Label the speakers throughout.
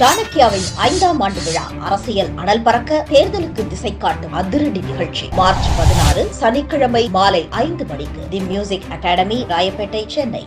Speaker 1: சாணக்கியாவின் ஐந்தாம் ஆண்டு விழா அரசியல் அனல் பறக்க தேர்தலுக்கு திசை காட்டும் அதிரடி நிகழ்ச்சி மார்ச் பதினாறு சனிக்கிழமை மாலை ஐந்து மணிக்கு the music academy Royapettah Chennai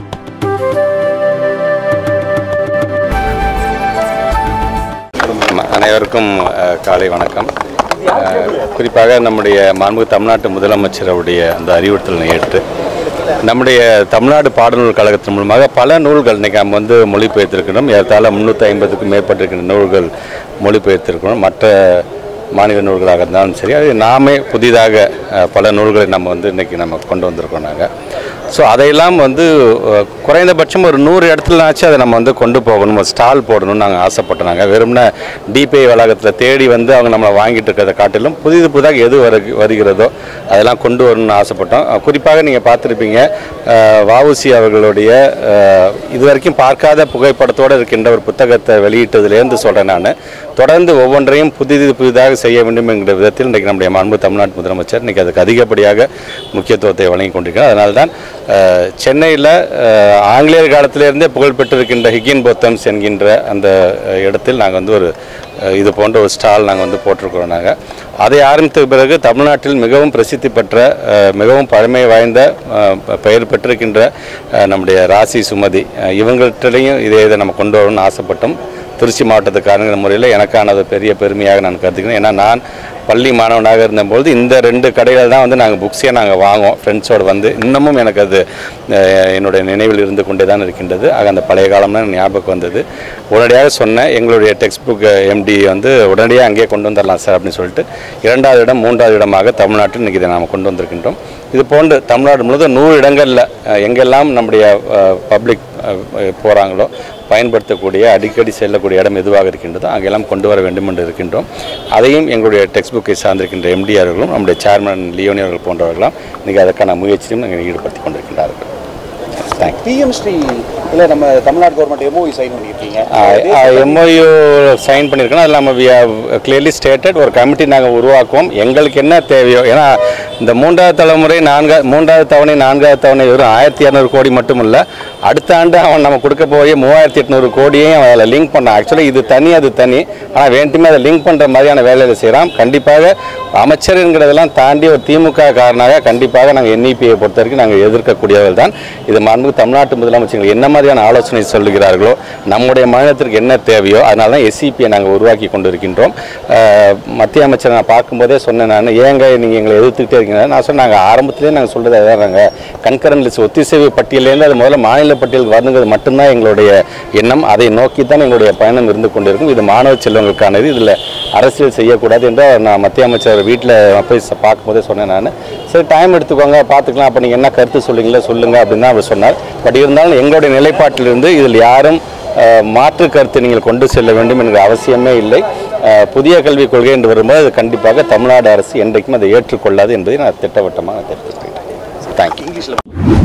Speaker 2: ம- அனைவருக்கும் அஹ், காலை வணக்கம் அஹ், குறிப்பாக நம்முடைய மாண்புமிகு தமிழ்நாட்டு முதலமைச்சருடைய அந்த அறிவுறுத்தலை ஏற்று நம்முடைய தமிழ்நாடு பாடநூல் கழகத்தின் மூலமாக பல நூல்கள் இன்றைக்கி நம்ம வந்து மொழிபெயர்த்திருக்கிறோம் ஏறத்தாழ முந்நூற்றி ஐம்பதுக்கும் மேற்பட்டிருக்கின்ற நூல்கள் மொழிபெயர்த்திருக்கிறோம் மற்ற மாநில நூல்களாக இருந்தாலும் சரி அது நாமே புதிதாக அஹ், பல நூல்களை நம்ம வந்து இன்றைக்கி நம்ம கொண்டு வந்திருக்கோம் நாங்கள் ஸோ அதையெல்லாம் வந்து அஹ், குறைந்தபட்சம் ஒரு நூறு இடத்துலனாச்சும் அதை நம்ம வந்து கொண்டு போகணும் ஒரு ஸ்டால் போடணும்னு நாங்கள் ஆசைப்பட்டோம் நாங்கள் வெறும்னா டிபிஐ வளாகத்தில் தேடி வந்து அவங்க நம்மளை வாங்கிட்டு இருக்கிறத காட்டிலும் புதிது புதிதாக எது வரு வருகிறதோ அதெல்லாம் கொண்டு வரணும்னு ஆசைப்பட்டோம் அஹ், குறிப்பாக நீங்கள் பார்த்துருப்பீங்க வஉசி அவர்களுடைய அஹ், இதுவரைக்கும் பார்க்காத புகைப்படத்தோடு இருக்கின்ற ஒரு புத்தகத்தை வெளியிட்டதுலேருந்து சொல்கிறேன் நான் தொடர்ந்து ஒவ்வொன்றையும் புதிது புதிதாக செய்ய வேண்டும் என்கிற விதத்தில் இன்றைக்கு நம்முடைய மாண்பு தமிழ்நாட்டு முதலமைச்சர் இன்றைக்கி அதுக்கு அதிகப்படியாக முக்கியத்துவத்தை வழங்கி கொண்டிருக்கிறார் அதனால்தான் அஹ், சென்னையில் அஹ், ஆங்கிலேயர் காலத்திலிருந்தே புகழ் பெற்றிருக்கின்ற ஹிகின் போத்தம்ஸ் என்கின்ற அந்த அஹ், இடத்தில் நாங்கள் வந்து ஒரு அஹ், இது போன்ற ஒரு ஸ்டால் நாங்கள் வந்து போட்டிருக்கிறோம் நாங்கள் அதை ஆரம்பித்த பிறகு தமிழ்நாட்டில் மிகவும் பிரசித்தி பெற்ற அஹ், மிகவும் பழமை வாய்ந்த அஹ், ப- பெயர் பெற்றிருக்கின்ற அஹ், நம்முடைய ராசி சுமதி அஹ், இவங்கள்கிட்டையும் இதே இதை நம்ம கொண்டு வரணும்னு ஆசைப்பட்டோம் திருச்சி மாவட்டத்துக்காரங்கிற முறையில் எனக்கானது பெரிய பெருமையாக நான் கருதுக்கிறேன் ஏன்னா நான் பள்ளி மாணவனாக இருந்தபோது இந்த ரெண்டு கடைகள் தான் வந்து நாங்கள் புக்ஸே நாங்கள் வாங்குவோம் ஃப்ரெண்ட்ஸோடு வந்து இன்னமும் எனக்கு அது அஹ், என்னுடைய நினைவில் இருந்து கொண்டே தான் இருக்கின்றது ஆக அந்த பழைய காலம்லாம் எனக்கு ஞாபகம் வந்தது உடனடியாக சொன்னேன் எங்களுடைய டெக்ஸ்ட் புக் எம்டி வந்து உடனடியாக அங்கேயே கொண்டு வந்துடலாம் சார் அப்படின்னு சொல்லிட்டு இரண்டாவது இடம் மூன்றாவது இடமாக தமிழ்நாட்டில் இன்றைக்கி இதை நாம் கொண்டு வந்திருக்கின்றோம் இது போன்று தமிழ்நாடு முழுவதும் நூறு இடங்களில் அஹ், எங்கெல்லாம் நம்முடைய பப்ளிக் போகிறாங்களோ பயன்படுத்தக்கூடிய அடிக்கடி செல்லக்கூடிய இடம் எதுவாக இருக்கின்றதோ அங்கெல்லாம் கொண்டு வர வேண்டும் என்று இருக்கின்றோம் அதையும் எங்களுடைய டெக்ஸ்ட் புக்கை சார்ந்திருக்கின்ற எம்டி அவர்களும் நம்முடைய சேர்மன் லியோனி அவர்கள் போன்றவர்களும் இன்றைக்கி அதற்கான முயற்சியும் நாங்கள் ஈடுபடுத்தி கொண்டிருக்கின்றார்கள் தேங்க்யூ
Speaker 3: பிஎம் ஸ்ரீ இல்ல நம்ம தமிழ்நாடு கவர்மெண்ட் எம்ஓஇ சைன் பண்ணியிருக்கீங்க
Speaker 2: எம்ஓயு சைன் பண்ணியிருக்கோம் அதில் நம்ம வி கிளியர்லி ஸ்டேட்டட் ஒரு கமிட்டி நாங்கள் உருவாக்குவோம் எங்களுக்கு என்ன தேவையோ ஏன்னா இந்த மூன்றாவது தலைமுறை நான்கா மூன்றாவது தவணை நான்காவது தவணை வெறும் ஆயிரத்தி இரநூறு கோடி மட்டும் இல்லை அடுத்த ஆண்டு அவன் நம்ம கொடுக்க போய் மூவாயிரத்தி எட்நூறு கோடியையும் அவன் அதில் லிங்க் பண்ணான் ஆக்சுவலி இது தனி அது தனி ஆனால் வேண்டுமே அதை லிங்க் பண்ணுற மாதிரியான வேலையை செய்கிறான் கண்டிப்பாக அமைச்சருங்கிறதெல்லாம் தாண்டி ஒரு திமுக காரனாக கண்டிப்பாக நாங்கள் என்இபியை பொறுத்த வரைக்கும் நாங்கள் எதிர்க்கக்கூடியவர்கள் தான் இது மாண்பு தமிழ்நாட்டு முதலமைச்சர்கள் என்ன மாதிரியான ஆலோசனை சொல்லுகிறார்களோ நம்முடைய மாநிலத்திற்கு என்ன தேவையோ அதனால தான் எஸ்சிபியை நாங்கள் உருவாக்கி கொண்டிருக்கின்றோம் அஹ், மத்திய அமைச்சர் நான் பார்க்கும்போதே சொன்னேன் நான் ஏங்க நீங்கள் எங்களை எதிர்த்துக்கிட்டே இருக்கீங்க நான் சொன்னேன் நாங்கள் ஆரம்பத்திலே நாங்கள் சொல்கிறது அதான் நாங்கள் கண்கரன் லிஸ்ட் ஒத்திசைவு பட்டியலேருந்து அது முதல்ல மாநில பட்டியல் வரணுங்கிறது மட்டும்தான் எங்களுடைய எண்ணம் அதை நோக்கி தான் எங்களுடைய பயணம் இருந்து கொண்டிருக்கும் இது மாணவ செல்வங்களுக்கானது இதில் அரசியல் செய்யக்கூடாது என்று நான் மத்திய அமைச்சர் வீட்டில் போய் ச- பார்க்கும்போதே சொன்னேன் நான் சரி டைம் எடுத்துக்கோங்க பார்த்துக்கலாம் அப்போ நீங்கள் என்ன கருத்து சொல்லுங்களோ சொல்லுங்கள் அப்படின்னு தான் அவர் சொன்னார் பட் இருந்தாலும் எங்களுடைய நிலைப்பாட்டிலிருந்து இதில் யாரும் அஹ், மாற்று கருத்து நீங்கள் கொண்டு செல்ல வேண்டும் என்கிற அவசியமே இல்லை அஹ், புதிய கல்விக் கொள்கை என்று வரும்போது அது கண்டிப்பாக தமிழ்நாடு அரசு என்றைக்கும் அதை ஏற்றுக்கொள்ளாது என்பதை நான் திட்டவட்டமாக தெரிவித்துக்கிறேன் தேங்க்யூ
Speaker 3: இங்கிலீஷ்ல